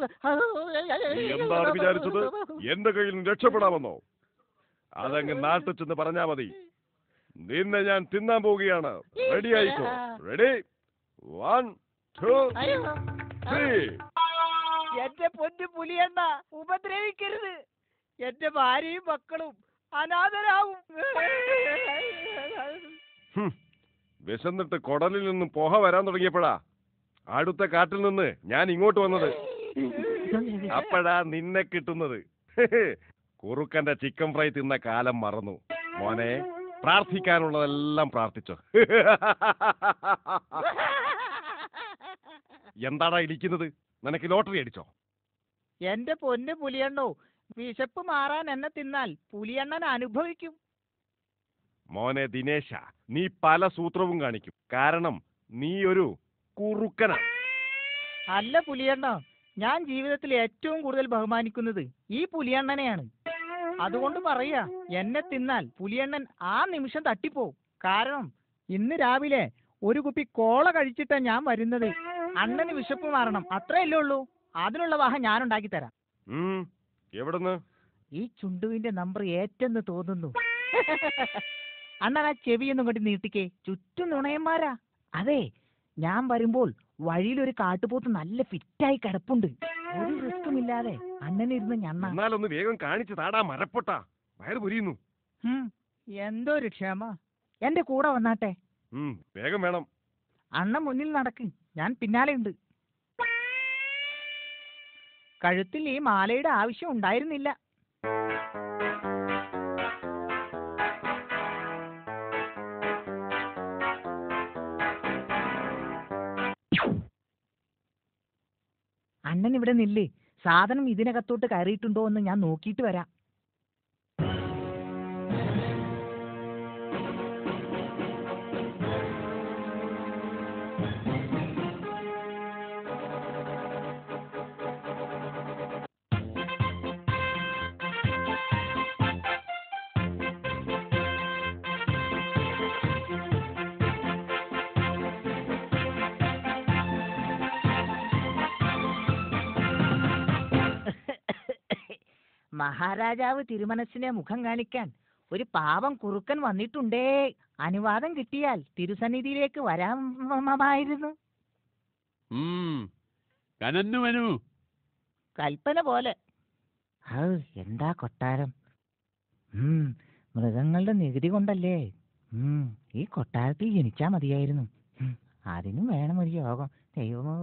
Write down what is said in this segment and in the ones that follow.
നീ എന്താണ് വിചാരിച്ചത് എന്റെ കയ്യിൽ നിന്ന് രക്ഷപ്പെടാമെന്നോ അതങ്ങ് നാട്ടിൽ ചെന്ന് പറഞ്ഞാ മതി നിന്നെ ഞാൻ തിന്നാൻ പോവുകയാണ് റെഡി ആയിക്കോ റെഡി വൺ ടു ത്രീ എന്റെ പൊന്നു പുലിയണ്ണ ഉപദ്രവിക്കരുത് എന്റെ ഭാര്യയും മക്കളും അനാഥരാവും ഹും. വിശന്നിട്ട് കുടലിൽ നിന്നും പുക വരാൻ തുടങ്ങിയപ്പോഴാ അടുത്ത കാട്ടിൽ നിന്ന് ഞാൻ ഇങ്ങോട്ട് വന്നത് അപ്പോഴാ നിന്നെ കിട്ടുന്നത് കുറുക്കന്റെ ചിക്കൻ ഫ്രൈ തിന്ന കാലം മറന്നു മോനെ പ്രാർത്ഥിക്കാനുള്ളതെല്ലാം പ്രാർത്ഥിച്ചോ എന്താടാ ഇരിക്കുന്നത് നിനക്ക് ലോട്ടറി അടിച്ചോ എന്റെ പൊന്നു പുലിയണ്ണോ വിശപ്പ് മാറാൻ എന്നെ തിന്നാൽ പുലിയണ്ണൻ അനുഭവിക്കും മോനെ ദിനേശ നീ പല സൂത്രവും കാണിക്കും കാരണം നീ ഒരു കുറുക്കനാണ് അല്ല പുലിയണ്ണ ഞാൻ ജീവിതത്തിൽ ഏറ്റവും കൂടുതൽ ബഹുമാനിക്കുന്നത് ഈ പുലിയണ്ണനെയാണ് അതുകൊണ്ട് പറയാ എന്നെ തിന്നാൽ പുലിയണ്ണൻ ആ നിമിഷം തട്ടിപ്പോവും കാരണം ഇന്ന് രാവിലെ ഒരു കുപ്പി കോള കഴിച്ചിട്ടാ ഞാൻ വരുന്നത് അണ്ണന് വിശപ്പ് മാറണം അത്രയല്ലേ ഉള്ളൂ അതിനുള്ള വാഹം ഞാൻ ഉണ്ടാക്കി തരാം ഉം, എവിടുന്ന് ഈ ചുണ്ടുവിന്റെ നമ്പർ ഏറ്റെന്ന് തോന്നുന്നു അണ്ണൻ ആ ചെവിയൊന്നും കൊണ്ട് നീട്ടിക്കേ ചുറ്റും നുണയന്മാരാ അതെ ഞാൻ വരുമ്പോൾ വഴിയിലൊരു കാട്ടുപോത്ത് നല്ല ഫിറ്റായി കിടപ്പുണ്ട് ഒരു റിസ്ക്കും ഇല്ലാതെ അണ്ണനിരുന്ന് ഞണ്ണ എന്നാലൊന്ന് വേഗം കാണിച്ച് താടാ മരപ്പൊട്ട വയറ് പൊരിയുന്നു ഹും, എന്തോ ഒരു ക്ഷമ എന്റെ കൂടെ വന്നാട്ടെ ഉം, വേഗം വേണം അണ്ണ മുന്നിൽ നടക്ക് ഞാൻ പിന്നാലെ ഉണ്ട് കഴുത്തിൽ ഈ മാലയുടെ ആവശ്യം ഉണ്ടായിരുന്നില്ല അണ്ണൻ ഇവിടെ നില്ല് സാധനം ഇതിനകത്തോട്ട് കയറിയിട്ടുണ്ടോ എന്ന് ഞാൻ നോക്കിയിട്ട് വരാം മഹാരാജാവ് തിരുമനസ്സിനെ മുഖം കാണിക്കാൻ ഒരു പാവം കുറുക്കൻ വന്നിട്ടുണ്ടേ അനുവാദം കിട്ടിയാൽ തിരുസന്നിധിയിലേക്ക് വരാമായിരുന്നു ഉം. കനന്നു വനു കൽപ്പന പോലെ ഹൗ, എന്താ കൊട്ടാരം ഉം, മൃഗങ്ങളുടെ നികുതി കൊണ്ടല്ലേ ഉം, ഈ കൊട്ടാരത്തിൽ ജനിച്ചാ മതിയായിരുന്നു ഉം, അതിനും വേണം ഒരു യോഗം ദൈവമോ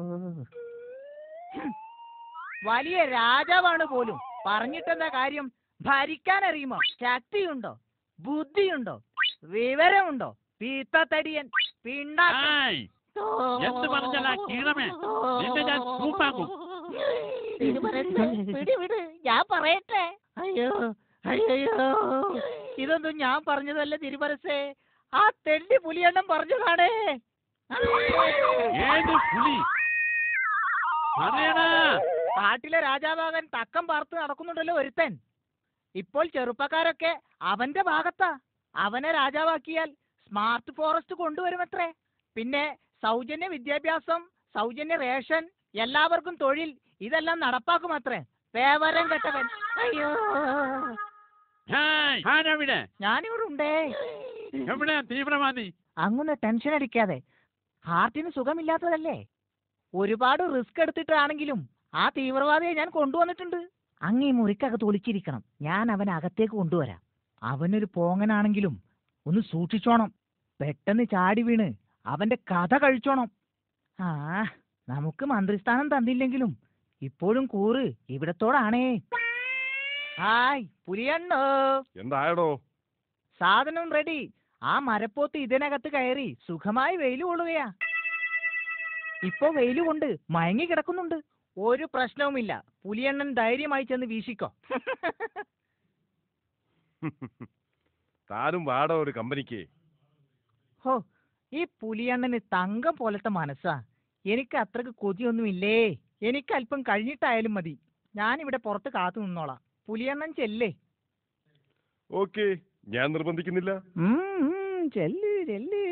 വലിയ രാജാവാണ് പോലും പറഞ്ഞിട്ടെന്താ കാര്യം ഭരിക്കാൻ അറിയുമോ ശക്തിയുണ്ടോ ബുദ്ധിയുണ്ടോ വിവരമുണ്ടോ പീത്തത്തടിയൻ പിണ്ടാക്കം ആയ് എന്ത് പറഞ്ഞാലാ കീഴമേ നിന്നെ ഞാൻ കൂപ്പാക്കും വിട് വിട് ഞാൻ പറയട്ടെ അയ്യോ അയ്യോ ഇതൊന്നും ഞാൻ പറഞ്ഞതല്ല തിരുമനസേ ആ തെണ്ടി പുലിയെണ്ണം പറഞ്ഞതാണേ ഏത് പുലി പറയണ കാട്ടിലെ രാജാവാകാൻ തക്കം പാർത്ത് നടക്കുന്നുണ്ടല്ലോ ഒരുത്തൻ ഇപ്പോൾ ചെറുപ്പക്കാരൊക്കെ അവന്റെ ഭാഗത്താ അവനെ രാജാവാക്കിയാൽ സ്മാർട്ട് ഫോറസ്റ്റ് കൊണ്ടുവരുമത്രേ പിന്നെ സൗജന്യ വിദ്യാഭ്യാസം സൗജന്യ റേഷൻ എല്ലാവർക്കും തൊഴിൽ ഇതെല്ലാം നടപ്പാക്കുമത്രേ വേവരം കെട്ടവൻ അയ്യോ ഹായ് ആരവിടെ ഞാനിവിടെ ഉണ്ടേ എവിടെ തീവ്രവാദി അങ്ങൊന്ന് ടെൻഷൻ അടിക്കാതെ ഹാർട്ടിന് സുഖമില്ലാത്തതല്ലേ ഒരുപാട് റിസ്ക് എടുത്തിട്ടാണെങ്കിലും ആ തീവ്രവാദിയെ ഞാൻ കൊണ്ടുവന്നിട്ടുണ്ട് അങ്ങ് ഈ മുറിക്കകത്ത് ഒളിച്ചിരിക്കണം ഞാൻ അവനെ അകത്തേക്ക് കൊണ്ടുവരാം അവനൊരു പോങ്ങനാണെങ്കിലും ഒന്ന് സൂക്ഷിച്ചോണം പെട്ടെന്ന് ചാടി വീണ് അവന്റെ കഥ കഴിച്ചോണം ആ നമുക്ക് മന്ത്രിസ്ഥാനം തന്നില്ലെങ്കിലും ഇപ്പോഴും കൂറ് ഇവിടത്തോടാണേ ഹായ് പുലിയണ്ണോ എന്തായടോ സാധനം റെഡി ആ മരപ്പോത്ത് ഇതിനകത്ത് കയറി സുഖമായി വെയിൽ കൊള്ളുകയാ ഇപ്പൊ വെയിൽ കൊണ്ട് മയങ്ങി കിടക്കുന്നുണ്ട് ഒരു പ്രശ്നവുമില്ല പുലിയണ്ണൻ ധൈര്യമായി ചെന്ന് വീശിക്കോ താനും വാടോ ഒരു കമ്പനിക്ക് ഹോ ഈ പുലിയണ്ണന് തങ്കം പോലത്തെ മനസ്സാ എനിക്ക് അത്രക്ക് കൊതിയൊന്നുമില്ലേ എനിക്ക് അല്പം കഴിഞ്ഞിട്ടായാലും മതി ഞാനിവിടെ പുറത്ത് കാത്തു നിന്നോളാം പുലിയണ്ണൻ ചെല്ലേ ഓക്കെ ഞാൻ നിർബന്ധിക്കുന്നില്ല ഉം, ഉം, ചെല്ല് ചെല്ല്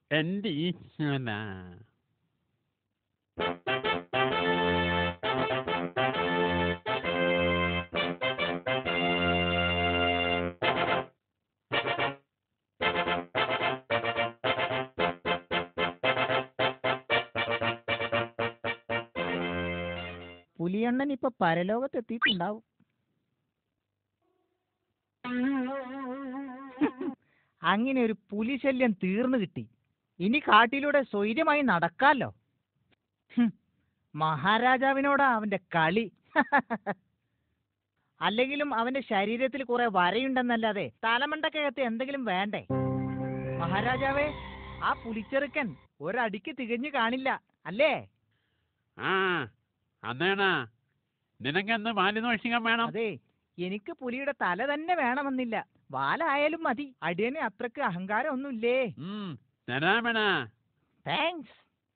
എന്റെ ഈശ്വര പുലിയണ്ണൻ ഇപ്പൊ പരലോകത്ത് എത്തിയിട്ടുണ്ടാവും അങ്ങനെ ഒരു പുലി ശല്യം തീർന്നു കിട്ടി ഇനി കാട്ടിലൂടെ സ്വൈര്യമായി നടക്കാലോ ഹും, മഹാരാജാവിനോടാ അവന്റെ കളി അല്ലെങ്കിലും അവന്റെ ശരീരത്തിൽ കുറെ വരയുണ്ടെന്നല്ലാതെ തലമണ്ടക്കകത്ത് എന്തെങ്കിലും വേണ്ടേ മഹാരാജാവേ ആ പുലിച്ചെറുക്കൻ ഒരടിക്ക് തികഞ്ഞു കാണില്ല അല്ലേ ആ അന്നേണാ നിനക്കെന്ത് മാലിന്വേഷിക്കാൻ വേണം അതെ എനിക്ക് പുലിയുടെ തല തന്നെ വേണമെന്നില്ല വാലായാലും മതി അടിയന് അത്രക്ക് അഹങ്കാരം ഒന്നുമില്ലേ ഉം തരാമണ താങ്ക്സ്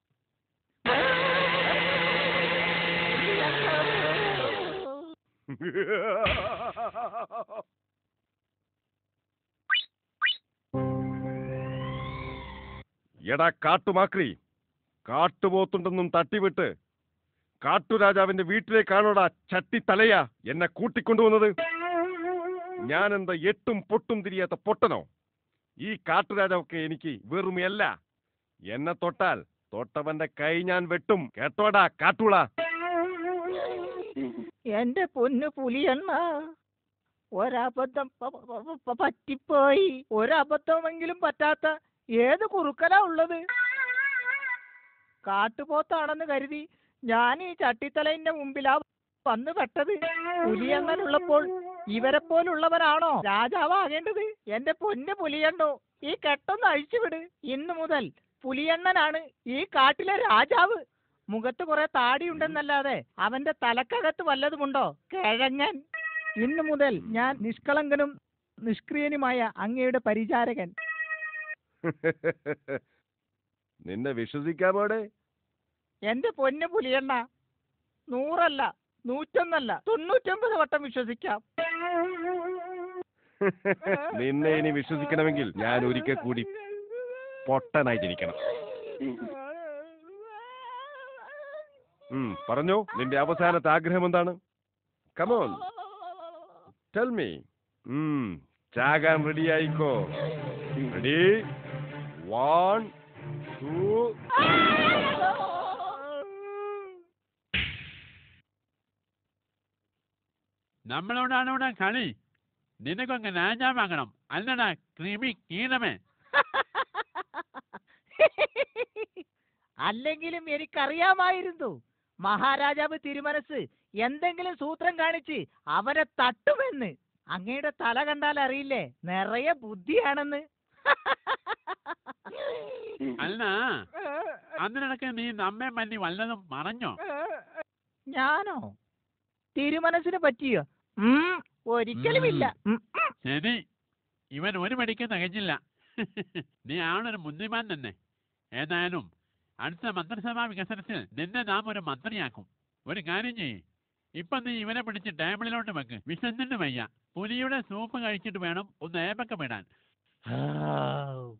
എടാ കാട്ടുമാക്രി കാട്ടുപോത്തുണ്ടെന്നും തട്ടിവിട്ട് കാട്ടുരാജാവിന്റെ വീട്ടിലേക്കാണോടാ ചട്ടി തലയാ എന്നെ കൂട്ടിക്കൊണ്ടുവന്നത് ഞാൻ എന്താ എട്ടും പൊട്ടും തിരിയാത്ത പൊട്ടനോ ഈ കാട്ടുരാജാവൊക്കെ എനിക്ക് വെറുമയല്ല എന്നെ തൊട്ടാൽ തൊട്ടവന്റെ കൈ ഞാൻ വെട്ടും കേട്ടോടാ കാട്ടുള എന്റെ പൊന്നു പുലിയണ്ണ ഒരബദ്ധം പ- പ- പ- പ- പറ്റിപ്പോയി ഒരബദ്ധമെങ്കിലും പറ്റാത്ത ഏത് കുറുക്കലാ ഉള്ളത് കാട്ടുപോത്താണെന്ന് കരുതി ഞാൻ ഈ ചട്ടിത്തലയിന്റെ മുമ്പിലാ വന്ന് പെട്ടത് പുലിയണ്ണനുള്ളപ്പോൾ ഇവരെ പോലുള്ളവരാണോ രാജാവാകേണ്ടത് എന്റെ പൊന്ന് പുലിയണ്ണോ ഈ കെട്ടൊന്ന് അഴിച്ചുവിട് ഇന്നു മുതൽ പുലിയണ്ണനാണ് ഈ കാട്ടിലെ രാജാവ് മുഖത്ത് കുറെ താടിയുണ്ടെന്നല്ലാതെ അവന്റെ തലക്കകത്ത് വല്ലതുമുണ്ടോ കിഴങ്ങൻ ഇന്നു മുതൽ ഞാൻ നിഷ്കളങ്കനും നിഷ്ക്രിയനുമായ അങ്ങയുടെ പരിചാരകൻ നിന്നെ വിശ്വസിക്കാമോടെ എന്റെ പൊന്നു പുലിയണ്ണ നൂറല്ല നൂറ്റൊന്നല്ല തൊണ്ണൂറ്റൊമ്പത് വട്ടം വിശ്വസിക്കാം നിന്നെ ഇനി വിശ്വസിക്കണമെങ്കിൽ ഞാൻ ഒരിക്കൽ കൂടി പൊട്ടനായി ജനിക്കണം ഉം, പറഞ്ഞോ നിന്റെ അവസാനത്തെ ആഗ്രഹം എന്താണ് കമോൺ ടെൽ മീ ചാകാൻ റെഡി ആയിക്കോ റെഡി വൺ ടു നമ്മളോടാണ് ഇവിടെ കളി നിനക്കൊക്കെ രാജാവാകണം അല്ലടാ ക്രിമി കീടമേ അല്ലെങ്കിലും എനിക്കറിയാമായിരുന്നു മഹാരാജാവ് തിരുമനസ് എന്തെങ്കിലും സൂത്രം കാണിച്ച് അവരെ തട്ടുമെന്ന് അങ്ങയുടെ തല കണ്ടാൽ അറിയില്ലേ നിറയെ ബുദ്ധിയാണെന്ന് അല്ല അതിനിടയ്ക്ക് നീ നമ്മെ പറ്റി വല്ലതും മറഞ്ഞോ ഞാനോ തിരുമനസിന് പറ്റിയോ ഉം, ഒരിക്കലുമില്ല ഉം, ഉം. ശരി ഇവൻ ഒരു മടിക്ക് തികച്ചില്ല നീ ആളൊരു ബുദ്ധിമാൻ തന്നെ ഏതായാലും അടുത്ത മന്ത്രിസഭാ വികസനത്തിൽ നിന്നെ നാം ഒരു മന്ത്രിയാക്കും ഒരു കാര്യം ചെയ്യ് ഇപ്പൊ നീ ഇവനെ പിടിച്ച് ടേബിളിലോട്ട് വെക്ക് വിശന്നിട്ട് വയ്യ പുലിയുടെ സൂപ്പ് കഴിച്ചിട്ട് വേണം ഒന്ന് ഏപ്പക്കം ഇടാൻ ഹാവ്.